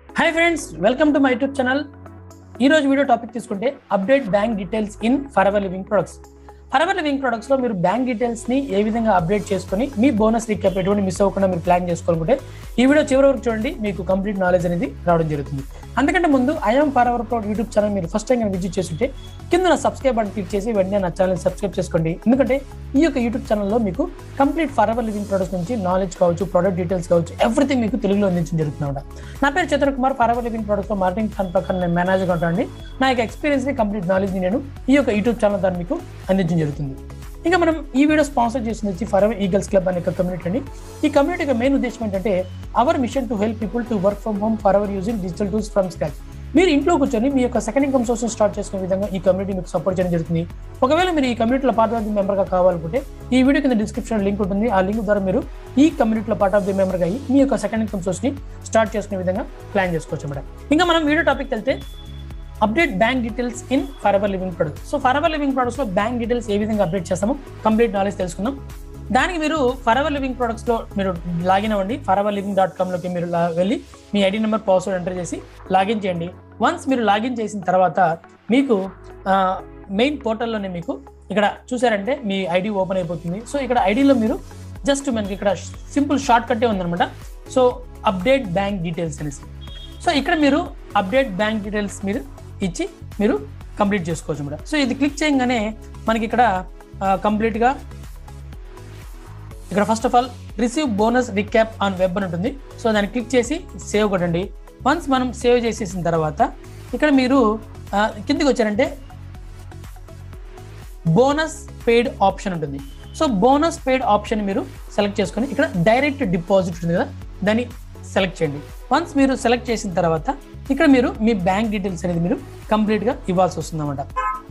Hi friends welcome to my YouTube channel ఈ రోజు video topic తీసుకుంటే update bank details in forever living products forever living products లో మీరు bank details ని ఏ విధంగా అప్డేట్ చేసుకొని మీ బోనస్ రీక్యాప్ ఎటువంటి మిస్ అవ్వకుండా మీరు ప్లాన్ చేసుకోవాలనుకుంటే ఈ వీడియో చివరి వరకు చూడండి మీకు కంప్లీట్ నాలెడ్జ్ అనేది రావడం జరుగుతుంది అందుకంటే ముందు I'm forever product YouTube channel మీరు ఫస్ట్ టైం విజిట్ చేస్తుంటే కింద నా సబ్స్క్రైబ్ బటన్ క్లిక్ చేసి వెంటనే నా ఛానల్ సబ్స్క్రైబ్ చేసుకోండి ఎందుకంటే ఈ యొక్క యూట్యూబ్ ఛానల్లో మీకు కంప్లీట్ ఫరెవర్ లివింగ్ ప్రొడక్ట్స్ నుంచి నాలెడ్జ్ కావచ్చు ప్రొడక్ట్ డీటెయిల్స్ కావచ్చు ఎవ్రీథింగ్ మీకు తెలుగులో అందించడం జరుగుతుంది నా పేరు Chandra Kumar forever living products లో మార్కెటింగ్ ప్లాన్ ప్రకారం నేను మేనేజర్ ఉంటానండి నా యొక్క ఎక్స్పీరియన్స్ ని కంప్లీట్ నాలెడ్జ్ ని నేను ఈ యొక్క యూట్యూబ్ ఛానల్ ద్వారా మీకు అందించడం జరుగుతుంది ఇంకా మనం ఈ వీడియో స్పాన్సర్ చేసింది వచ్చి ఫరెవర్ ఈగల్స్ క్లబ్ అనే ఒక కమ్యూనిటీ అండి ఈ కమ్యూనిటీ యొక్క మెయిన్ ఉద్దేశం ఏంటంటే our mission to help people to work from home for our using digital tools from scratch మీరు ఇంట్లో కూర్చొని మీ యొక్క సెకండ్ ఇన్కమ్ సోర్స్ స్టార్ట్ చేసుకునే విధంగా ఈ కమ్యూనిటీ మీకు సపోర్ట్ చేయడం జరుగుతుంది ఒకవేళ మీరు ఈ కమ్యూనిటీలో పార్ట్ ఆఫ్ ది మెంబర్గా కావాలనుకుంటే ఈ వీడియో కింద డిస్క్రిప్షన్ లింక్ ఉంటుంది ఆ లింక్ ద్వారా మీరు ఈ కమ్యూనిటీలో పార్ట్ ఆఫ్ ది మెంబర్గా అయ్యి మీ యొక్క సెకండ్ ఇన్కమ్ సోర్స్ని స్టార్ట్ చేసుకునే విధంగా ప్లాన్ చేసుకోవచ్చు మేడం ఇంకా మనం వీడియో టాపిక్ వెళ్తే update bank details in forever living product so forever living products లో బ్యాంక్ డీటెయిల్స్ ఏ విధంగా అప్డేట్ చేస్తామో కంప్లీట్ నాలెడ్జ్ తెలుసుకుందాం దానికి మీరు ఫరెవర్ లివింగ్ ప్రొడక్ట్స్ లో మీరు లాగిన్ అవ్వండి ఫరెవర్ లివింగ్ డాట్ కామ్లోకి మీరు లా- వెళ్ళి మీ ఐడి నెంబర్ పాస్వర్డ్ ఎంటర్ చేసి లాగిన్ చేయండి వన్స్ మీరు లాగిన్ చేసిన తర్వాత మీకు మెయిన్ పోర్టల్లోనే మీకు ఇక్కడ చూసారంటే మీ ఐడి ఓపెన్ అయిపోతుంది సో ఇక్కడ ఐడిలో మీరు జస్ట్ మనకి ఇక్కడ సింపుల్ షార్ట్ కట్టే ఉందన్నమాట సో అప్డేట్ బ్యాంక్ డీటెయిల్స్ అనేసి సో ఇక్కడ మీరు అప్డేట్ బ్యాంక్ డీటెయిల్స్ మీరు ఇచ్చి మీరు కంప్లీట్ చేసుకోవచ్చు మేడం సో ఇది క్లిక్ చేయగానే మనకి ఇక్కడ కంప్లీట్గా ఇక్కడ first of all receive bonus recap on web అని ఉంటుంది సో దాన్ని క్లిక్ చేసి సేవ్ కొట్టండి వన్స్ మనం సేవ్ చేసేసిన తర్వాత ఇక్కడ మీరు ఆ, కిందికి వచ్చారంటే బోనస్ పెయిడ్ ఆప్షన్ ఉంటుంది సో బోనస్ పెయిడ్ ఆప్షన్ మీరు సెలెక్ట్ చేసుకొని ఇక్కడ డైరెక్ట్ డిపాజిట్ ఉంటుంది కదా దాన్ని సెలెక్ట్ చేయండి వన్స్ మీరు సెలెక్ట్ చేసిన తర్వాత ఇక్కడ మీరు మీ బ్యాంక్ డీటెయిల్స్ అనేది మీరు కంప్లీట్గా ఇవ్వాల్సి వస్తుంది అనమాట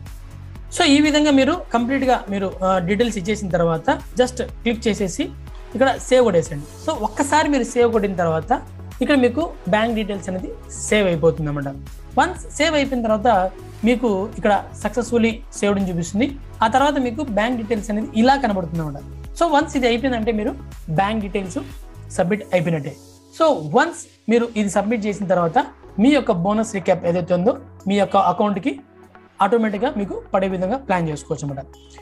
సో ఈ విధంగా మీరు కంప్లీట్గా మీరు డీటెయిల్స్ ఇచ్చేసిన తర్వాత జస్ట్ క్లిక్ చేసేసి ఇక్కడ సేవ్ కొట్టేసండి సో ఒక్కసారి మీరు సేవ్ కొట్టిన తర్వాత ఇక్కడ మీకు బ్యాంక్ డీటెయిల్స్ అనేది సేవ్ అయిపోతుంది అనమాట వన్స్ సేవ్ అయిపోయిన తర్వాత మీకు ఇక్కడ సక్సెస్ఫుల్లీ సేవ్డ్ అని చూపిస్తుంది ఆ తర్వాత మీకు బ్యాంక్ డీటెయిల్స్ అనేది ఇలా కనబడుతుంది అనమాట సో వన్స్ ఇది అయిపోయిందంటే మీరు బ్యాంక్ డీటెయిల్స్ సబ్మిట్ అయిపోయినట్టే సో వన్స్ మీరు ఇది సబ్మిట్ చేసిన తర్వాత మీ యొక్క బోనస్ రిక్యాప్ ఏదైతే ఉందో మీ యొక్క అకౌంట్కి ఆటోమేటిక్గా మీకు పడే విధంగా ప్లాన్ చేసుకోవచ్చు అనమాట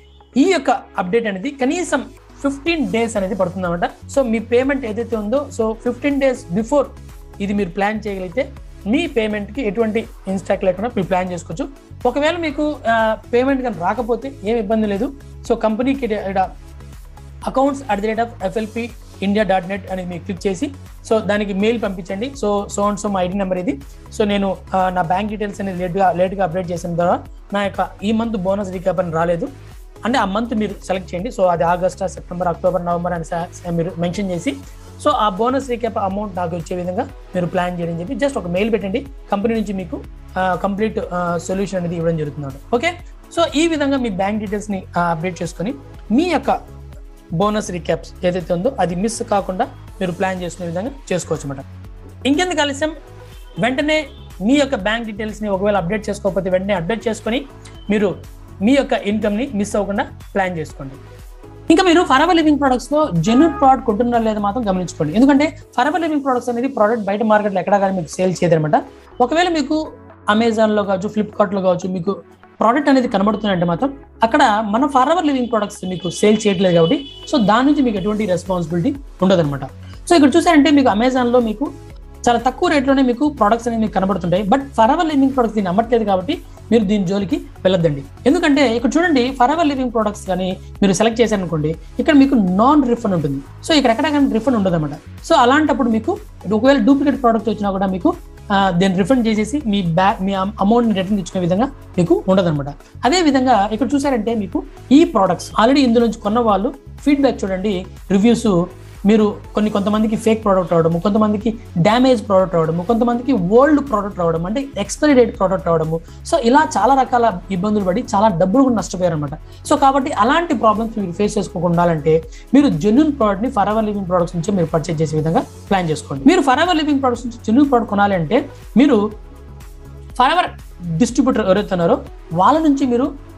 ఈ యొక్క అప్డేట్ అనేది కనీసం ఫిఫ్టీన్ డేస్ అనేది పడుతుంది అనమాట సో మీ పేమెంట్ ఏదైతే ఉందో సో ఫిఫ్టీన్ డేస్ బిఫోర్ ఇది మీరు ప్లాన్ చేయగలిగితే మీ పేమెంట్కి ఎటువంటి ఇన్స్టాక్ లేకుండా మీరు ప్లాన్ చేసుకోవచ్చు ఒకవేళ మీకు పేమెంట్ కానీ రాకపోతే ఏం ఇబ్బంది లేదు సో కంపెనీకి ఇక్కడ accounts at the rate of FLP India dot net అనేది మీరు క్లిక్ చేసి సో దానికి మెయిల్ పంపించండి సో సో అండ్ సో మా ఐడి నెంబర్ ఇది సో నేను ఆ, నా బ్యాంక్ డీటెయిల్స్ అనేది లేట్గా లేట్గా అప్డేట్ చేసిన ద్వారా నా యొక్క ఈ మంత్ బోనస్ రీక్యాప్ అని రాలేదు అంటే ఆ మంత్ మీరు సెలెక్ట్ చేయండి సో అది ఆగస్టా సెప్టెంబర్ అక్టోబర్ నవంబర్ అని స- స- మీరు మెన్షన్ చేసి సో ఆ బోనస్ రీక్యాప్ అమౌంట్ నాకు వచ్చే విధంగా మీరు ప్లాన్ చేయడం చెప్పి జస్ట్ ఒక మెయిల్ పెట్టండి కంపెనీ నుంచి మీకు కంప్లీట్ సొల్యూషన్ అనేది ఇవ్వడం జరుగుతుంది ఓకే సో ఈ విధంగా మీ బ్యాంక్ డీటెయిల్స్ని అప్డేట్ చేసుకొని మీ యొక్క బోనస్ రిక్యాప్స్ ఏదైతే ఉందో అది మిస్ కాకుండా మీరు ప్లాన్ చేసుకునే విధంగా చేసుకోవచ్చు అన్నమాట ఇంకెందుకు ఆలస్యం వెంటనే మీ యొక్క బ్యాంక్ డీటెయిల్స్ని ఒకవేళ అప్డేట్ చేసుకోకపోతే వెంటనే అప్డేట్ చేసుకొని మీరు మీ యొక్క ఇన్కమ్ని మిస్ అవ్వకుండా ప్లాన్ చేసుకోండి ఇంకా మీరు ఫరెవర్ లివింగ్ ప్రొడక్ట్స్ లో జెన్యున్ ప్రోడక్ట్ కొంటున్నారా లేదా మాత్రం గమనించుకోండి ఎందుకంటే ఫరెవర్ లివింగ్ ప్రొడక్ట్స్ అనేది ప్రోడక్ట్ బయట మార్కెట్లో ఎక్కడ కానీ మీకు సేల్ చేయదనమాట ఒకవేళ మీకు అమెజాన్ లో కావచ్చు ఫ్లిప్కార్ట్ లో కావచ్చు మీకు ప్రోడక్ట్ అనేది కనబడుతుందంటే మాత్రం అక్కడ మన ఫరెవర్ లివింగ్ ప్రొడక్ట్స్ మీకు సేల్ చేయట్లేదు కాబట్టి సో దాని నుంచి మీకు ఎటువంటి రెస్పాన్సిబిలిటీ ఉండదన్నమాట సో ఇక్కడ చూసారంటే మీకు అమెజాన్ లో మీకు చాలా తక్కువ రేట్లోనే మీకు ప్రొడక్ట్స్ అనేవి మీకు కనబడుతుంటాయి బట్ ఫరెవర్ లివింగ్ ప్రొడక్ట్స్ దీన్ని అమ్మట్లేదు కాబట్టి మీరు దీని జోలికి వెళ్ళొద్దండి ఎందుకంటే ఇక్కడ చూడండి ఫరెవర్ లివింగ్ ప్రొడక్ట్స్ కానీ మీరు సెలెక్ట్ చేశారనుకోండి ఇక్కడ మీకు నాన్ రిఫండ్ ఉంటుంది సో ఇక్కడ ఎక్కడ కానీ రిఫండ్ ఉండదు అనమాట సో అలాంటప్పుడు మీకు ఒకవేళ డూప్లికేట్ ప్రోడక్ట్ వచ్చినా కూడా మీకు ఆ, దీన్ని రిఫండ్ చేసేసి మీ బ్యాక్ మీ అమౌంట్ రిటర్న్ ఇచ్చుకునే విధంగా మీకు ఉండదన్నమాట అదే విధంగా ఇక్కడ చూసారంటే మీకు ఈ ప్రోడక్ట్స్ ఆల్రెడీ ఇందులో నుంచి కొన్న వాళ్ళు ఫీడ్బ్యాక్ చూడండి రివ్యూస్ మీరు కొన్ని కొంతమందికి ఫేక్ ప్రోడక్ట్ రావడము కొంతమందికి డ్యామేజ్ ప్రోడక్ట్ రావడము కొంతమందికి ఓల్డ్ ప్రోడక్ట్ రావడం అంటే ఎక్స్పైరీ డేట్ ప్రోడక్ట్ రావడము సో ఇలా చాలా రకాల ఇబ్బందులు పడి చాలా డబ్బులు కూడా నష్టపోయారు అనమాట సో కాబట్టి అలాంటి ప్రాబ్లమ్స్ మీరు ఫేస్ చేసుకోకుండా ఉండాలంటే మీరు జెన్యున్ ప్రోడక్ట్ ని ఫరెవర్ లివింగ్ ప్రొడక్ట్స్ నుంచి మీరు పర్చేజ్ చేసే విధంగా ప్లాన్ చేసుకోండి మీరు ఫరెవర్ లివింగ్ ప్రొడక్ట్స్ నుంచి జెన్యున్ ప్రోడక్ట్ కొనాలి అంటే మీరు ఫరెవర్ డిస్ట్రిబ్యూటర్ ఎవరైతే ఉన్నారో వాళ్ళ నుంచి మీరు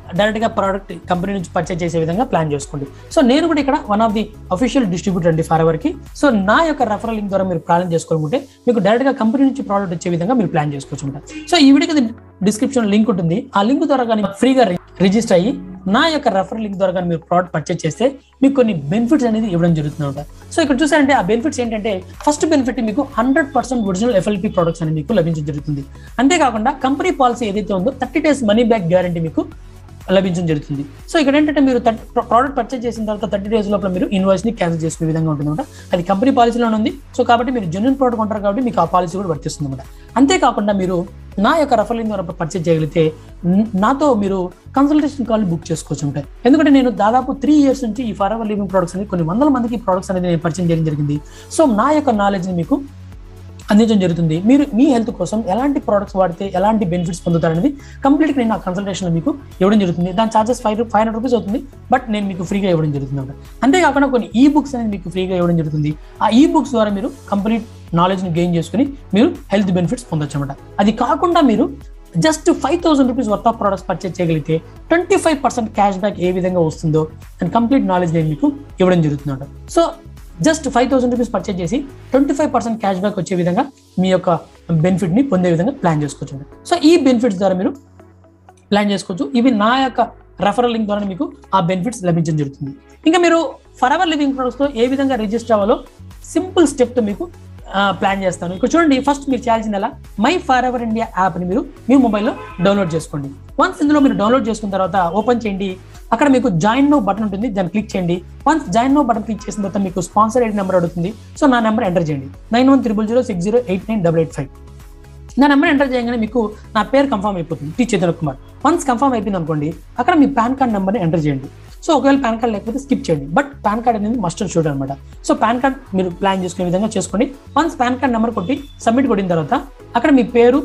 డైరెక్ట్గా ప్రోడక్ట్ కంపెనీ నుంచి పర్చేజ్ చేసే విధంగా ప్లాన్ చేసుకోండి సో నేను కూడా ఇక్కడ one of the official distributor అండి ఫార్ ఎవర్కి సో నా యొక్క రెఫరల్ లింక్ ద్వారా మీరు ప్లాన్ చేసుకోవాలంటే మీకు డైరెక్ట్గా కంపెనీ నుంచి ప్రోడక్ట్ వచ్చే విధంగా మీరు ప్లాన్ చేసుకోవచ్చు అనమాట సో ఈ వీడియోకి డిస్క్రిప్షన్ లింక్ ఉంటుంది ఆ లింక్ ద్వారా కానీ ఫ్రీగా రిజిస్టర్ అయ్యి నా యొక్క రెఫరల్ లింక్ ద్వారా కానీ మీరు ప్రోడక్ట్ పర్చేస్ చేస్తే మీకు కొన్ని బెనిఫిట్స్ అనేది ఇవ్వడం జరుగుతుంది అనమాట సో ఇక్కడ చూసారంటే ఆ బెనిఫిట్స్ ఏంటంటే ఫస్ట్ బెనిఫిట్ మీకు hundred percent original FLP products అనేది మీకు లభించడం జరుగుతుంది అంతేకాకుండా కంపెనీ పాలసీ ఏదైతే ఉందో thirty days money back guarantee మీకు లభించడం జరుగుతుంది సో ఇక్కడ ఏంటంటే మీరు ప్రోడక్ట్ పర్చేస్ చేసిన తర్వాత థర్టీ డేస్ లోపల మీరు ఇన్వాయిస్ ని క్యాన్సిల్ చేసుకునే విధంగా ఉంటుంది అనమాట అది కంపెనీ పాలసీలోనే ఉంది సో కాబట్టి మీరు జెన్యున్ ప్రోడక్ట్ కొంటారు కాబట్టి మీకు ఆ పాలసీ కూడా వర్తిస్తుంది అనమాట అంతేకాకుండా మీరు నా యొక్క రెఫరల్ ద్వారా పర్చేస్ చేయగలిగితే న- నాతో మీరు కన్సల్టేషన్ కాల్ బుక్ చేసుకోవచ్చు ఉంటాయి ఎందుకంటే నేను దాదాపు త్రీ ఇయర్స్ నుంచి ఈ ఫర్ ఎవర్ లివింగ్ ప్రొడక్ట్స్ అనేది కొన్ని వందల మందికి ప్రొడక్ట్స్ అనేది నేను పరిచయం చేయడం జరిగింది సో నా యొక్క నాలెడ్జ్ని మీకు అందించడం జరుగుతుంది మీరు మీ హెల్త్ కోసం ఎలాంటి ప్రోడక్ట్స్ వాడితే ఎలాంటి బెనిఫిట్స్ పొందుతారనేది కంప్లీట్గా నేను ఆ కన్సల్టేషన్ మీకు ఇవ్వడం జరుగుతుంది దాని charges five five hundred rupees అవుతుంది బట్ నేను మీకు ఫ్రీగా ఇవ్వడం జరుగుతుంది అన్నమాట. అంతేకాకుండా కొన్ని ఈ బుక్స్ అనేది మీకు ఫ్రీగా ఇవ్వడం జరుగుతుంది ఆ ఈ బుక్స్ ద్వారా మీరు కంప్లీట్ నాలెడ్జ్ని గెయిన్ చేసుకుని మీరు హెల్త్ బెనిఫిట్స్ పొందొచ్చు అనమాట అది కాకుండా మీరు just five thousand rupees worth of products purchase చేయగలిగితే twenty five percent cash back ఏ విధంగా వస్తుందో అండ్ కంప్లీట్ నాలెడ్జ్ నేను మీకు ఇవ్వడం జరుగుతుంది అనమాట so just five thousand rupees purchase చేసి twenty five percent cash back వచ్చే విధంగా మీ యొక్క బెనిఫిట్ ని పొందే విధంగా ప్లాన్ చేసుకోవచ్చు సో ఈ బెనిఫిట్స్ ద్వారా మీరు ప్లాన్ చేసుకోవచ్చు ఇవి నా యొక్క రెఫరల్ లింక్ ద్వారా మీకు ఆ బెనిఫిట్స్ లభించడం జరుగుతుంది ఇంకా మీరు ఫర్ ఎవర్ లివింగ్ ప్రొడక్ట్స్ లో ఏ విధంగా రిజిస్టర్ అవ్వాలో సింపుల్ స్టెప్ తో మీకు ప్లాన్ చేస్తాను ఇక్కడ చూడండి ఫస్ట్ మీరు చేయాల్సింది ఎలా మై ఫర్ ఎవర్ ఇండియా యాప్ని మీరు మీ మొబైల్లో డౌన్లోడ్ చేసుకోండి వన్స్ ఇందులో మీరు డౌన్లోడ్ చేసుకున్న తర్వాత ఓపెన్ చేయండి అక్కడ మీకు జాయిన్ నో బటన్ ఉంటుంది దాన్ని క్లిక్ చేయండి once join now button click చేసిన తర్వాత మీకు స్పాన్సర్ ఐడి నెంబర్ అడుగుతుంది సో నా నెంబర్ ఎంటర్ చేయండి nine one triple zero six zero eight nine double eight five నా నెంబర్ ఎంటర్ చేయగానే మీకు నా పేరు కన్ఫర్మ్ అయిపోతుంది T Chaitanya Kumar once confirm అయిపోయింది అనుకోండి అక్కడ మీ పాన్ కార్డ్ నెంబర్ని ఎంటర్ చేయండి సో ఒకవేళ పాన్ కార్డ్ లేకపోతే స్కిప్ చేయండి బట్ పాన్ కార్డ్ అనేది మస్ట్ షూట్ అనమాట సో పాన్ కార్డ్ మీరు ప్లాన్ చేసుకునే విధంగా చేసుకోండి వన్స్ పాన్ కార్డ్ నెంబర్ కొట్టి సబ్మిట్ కొట్టిన తర్వాత అక్కడ మీ పేరు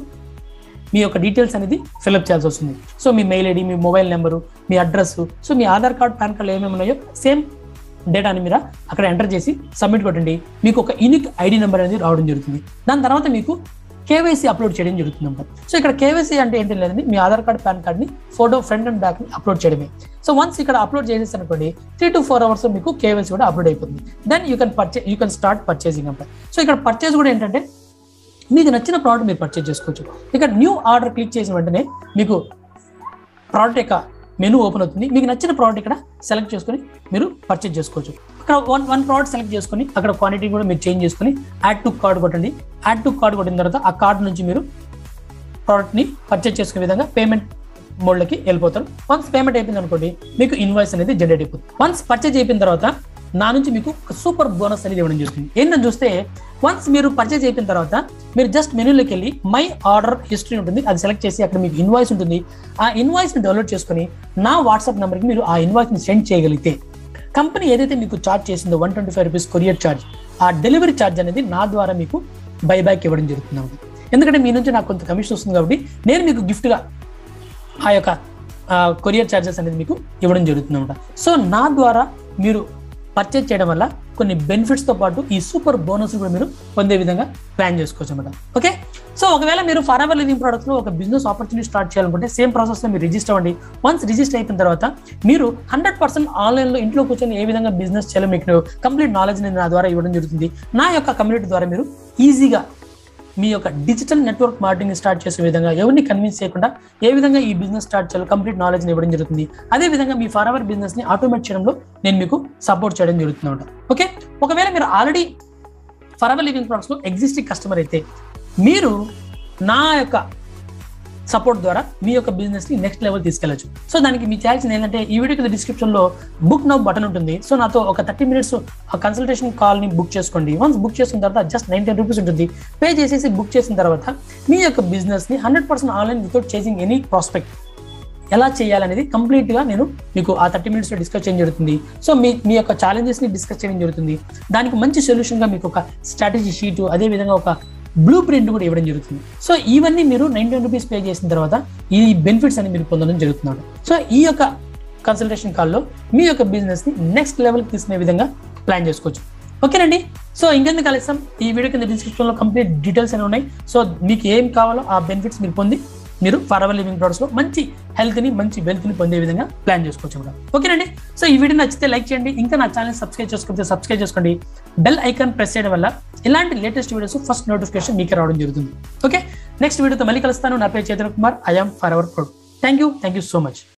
మీ యొక్క డీటెయిల్స్ అనేది ఫిల్అప్ చేయాల్సి వస్తుంది సో మీ మెయిల్ ఐడి మీ మొబైల్ నెంబరు మీ అడ్రస్ సో మీ ఆధార్ కార్డ్ పాన్ కార్డ్ ఏమేమి ఉన్నాయో సేమ్ డేటాని మీరు అక్కడ ఎంటర్ చేసి సబ్మిట్ కొట్టండి మీకు ఒక యూనిక్ ఐడి నెంబర్ అనేది రావడం జరుగుతుంది దాని తర్వాత మీకు కేవైసీ అప్లోడ్ చేయడం జరుగుతుంది అన్నమాట సో ఇక్కడ కేవైసీ అంటే ఏంటి లేదండి మీ ఆధార్ కార్డ్ పాన్ కార్డ్ని ఫోటో ఫ్రంట్ అండ్ బ్యాక్ ని అప్లోడ్ చేయడమే సో వన్స్ ఇక్కడ అప్లోడ్ చేసేసి అనుకోండి త్రీ టు ఫోర్ అవర్స్ మీకు కేవైసీ కూడా అప్లోడ్ అయిపోతుంది దెన్ యూ కెన్ పర్చే యూ కెన్ స్టార్ట్ పర్చేసింగ్ అన్నమాట సో ఇక్కడ పర్చేస్ కూడా ఏంటంటే మీకు నచ్చిన ప్రోడక్ట్ మీరు పర్చేజ్ చేసుకోవచ్చు ఇక్కడ న్యూ ఆర్డర్ క్లిక్ చేసిన వెంటనే మీకు ప్రోడక్ట్ యొక్క మెనూ ఓపెన్ అవుతుంది మీకు నచ్చిన ప్రోడక్ట్ ఇక్కడ సెలెక్ట్ చేసుకొని మీరు పర్చేజ్ చేసుకోవచ్చు ఇక్కడ వన్ వన్ ప్రోడక్ట్ సెలెక్ట్ చేసుకొని అక్కడ క్వాంటిటీ కూడా మీరు చేంజ్ చేసుకొని యాడ్ టు కార్డ్ కొట్టండి యాడ్ టు కార్డ్ కొట్టిన తర్వాత ఆ కార్డ్ నుంచి మీరు ప్రోడక్ట్ని పర్చేజ్ చేసుకునే విధంగా పేమెంట్ మోడ్లోకి వెళ్ళిపోతారు వన్స్ పేమెంట్ అయిపోయింది అనుకోండి మీకు ఇన్వాయిస్ అనేది జనరేట్ అయిపోతుంది వన్స్ పర్చేజ్ అయిపోయిన తర్వాత నా నుంచి మీకు ఒక సూపర్ బోనస్ అనేది ఇవ్వడం జరుగుతుంది ఏంటని చూస్తే వన్స్ మీరు పర్చేజ్ అయిపోయిన తర్వాత మీరు జస్ట్ మెనూలోకి వెళ్ళి మై ఆర్డర్ హిస్టరీ ఉంటుంది అది సెలెక్ట్ చేసి అక్కడ మీకు ఇన్వాయిస్ ఉంటుంది ఆ ఇన్వాయిస్ని డౌన్లోడ్ చేసుకొని నా వాట్సాప్ నెంబర్కి మీరు ఆ ఇన్వాయిస్ని సెండ్ చేయగలిగితే కంపెనీ ఏదైతే మీకు చార్జ్ చేసిందో one twenty five rupees courier charge ఆ డెలివరీ ఛార్జ్ అనేది నా ద్వారా మీకు బైబ్యాక్ ఇవ్వడం జరుగుతుంది అన్నమాట. ఎందుకంటే మీ నుంచి నాకు కొంత కమిషన్ వస్తుంది కాబట్టి నేను మీకు గిఫ్ట్గా ఆ యొక్క కొరియర్ ఛార్జెస్ అనేది మీకు ఇవ్వడం జరుగుతుంది అనమాట సో నా ద్వారా మీరు పర్చేజ్ చేయడం వల్ల కొన్ని బెనిఫిట్స్ తో పాటు ఈ సూపర్ బోనస్ కూడా మీరు పొందే విధంగా ప్లాన్ చేసుకోవచ్చు అనమాట ఓకే సో ఒకవేళ మీరు ఫర్ ఎవర్ లివింగ్ ప్రొడక్ట్స్ లో ఒక బిజినెస్ ఆపర్చునిటీ స్టార్ట్ చేయాలనుకుంటే సేమ్ ప్రాసెస్ లో మీరు రిజిస్టర్ అవ్వండి వన్స్ రిజిస్టర్ అయిపోయిన తర్వాత మీరు హండ్రెడ్ పర్సెంట్ ఆన్లైన్ లో ఇంట్లో కూర్చొని ఏ విధంగా బిజినెస్ చేయాలో మీకు కంప్లీట్ నాలెడ్జ్ నేను నా ద్వారా ఇవ్వడం జరుగుతుంది నా యొక్క కమ్యూనిటీ ద్వారా మీరు ఈజీగా మీ యొక్క డిజిటల్ నెట్వర్క్ మార్కెటింగ్ స్టార్ట్ చేసే విధంగా ఎవరిని కన్విన్స్ చేయకుండా ఏ విధంగా ఈ బిజినెస్ స్టార్ట్ చేయాలో కంప్లీట్ నాలెడ్జ్ ఇవ్వడం జరుగుతుంది అదే విధంగా మీ ఫర్ ఎవర్ బిజినెస్ ని ఆటోమేట్ చేయడంలో నేను మీకు సపోర్ట్ చేయడం జరుగుతుంది అనమాట ఓకే ఒకవేళ మీరు already forever living products లో ఎగ్జిస్టింగ్ కస్టమర్ అయితే మీరు నా యొక్క సపోర్ట్ ద్వారా మీ యొక్క బిజినెస్ ని నెక్స్ట్ లెవెల్ తీసుకెళ్ళచ్చు సో దానికి మీ చేయాల్సింది ఏంటంటే ఈ వీడియో కింద డిస్క్రిప్షన్ లో బుక్ నౌ బటన్ ఉంటుంది సో నాతో ఒక థర్టీ మినిట్స్ కన్సల్టేషన్ కాల్ ని బుక్ చేసుకోండి వన్స్ బుక్ చేసుకున్న తర్వాత జస్ట్ నైన్టీన్ రూపీస్ ఉంటుంది పే చేసేసి బుక్ చేసిన తర్వాత మీ యొక్క బిజినెస్ ని hundred percent online without chasing any prospect ఎలా చేయాలనేది కంప్లీట్ గా నేను మీకు ఆ థర్టీ మినిట్స్ లో డిస్కస్ చేయడం జరుగుతుంది సో మీ మీ యొక్క ఛాలెంజెస్ ని డిస్కస్ చేయడం జరుగుతుంది దానికి మంచి సొల్యూషన్ గా మీకు ఒక స్ట్రాటజీ షీట్ అదే విధంగా ఒక బ్లూ ప్రింట్ కూడా ఇవ్వడం జరుగుతుంది సో ఇవన్నీ మీరు నైన్టీన్ రూపీస్ పే చేసిన తర్వాత ఈ బెనిఫిట్స్ అని మీరు పొందడం జరుగుతున్నాడు సో ఈ యొక్క కన్సల్టేషన్ కాల్లో మీ యొక్క బిజినెస్ ని నెక్స్ట్ లెవెల్కి తీసుకునే విధంగా ప్లాన్ చేసుకోవచ్చు ఓకేనండి సో ఇంకెందుకు కలుస్తాం ఈ వీడియో కింద డిస్క్రిప్షన్ లో కంప్లీట్ డీటెయిల్స్ అనేవి ఉన్నాయి సో మీకు ఏం కావాలో ఆ బెనిఫిట్స్ మీరు పొంది మీరు ఫారెవర్ లివింగ్ ప్రొడక్ట్స్ లో మంచి హెల్త్ ని మంచి వెల్త్ ని పొందే విధంగా ప్లాన్ చేసుకోవచ్చు కూడా ఓకేనండి సో ఈ వీడియో నచ్చితే లైక్ చేయండి ఇంకా నా ఛానల్ సబ్స్క్రైబ్ చేసుకుంటే సబ్స్క్రైబ్ చేసుకోండి బెల్ ఐకాన్ ప్రెస్ చేయడం వల్ల ఇలాంటి లేటెస్ట్ వీడియోస్ ఫస్ట్ నోటిఫికేషన్ మీకే రావడం జరుగుతుంది ఓకే నెక్స్ట్ వీడియోతో మళ్ళీ కలుస్తాను నా పేరు Chaitanya Kumar I'm forever ప్రొడ్ thank you thank you so much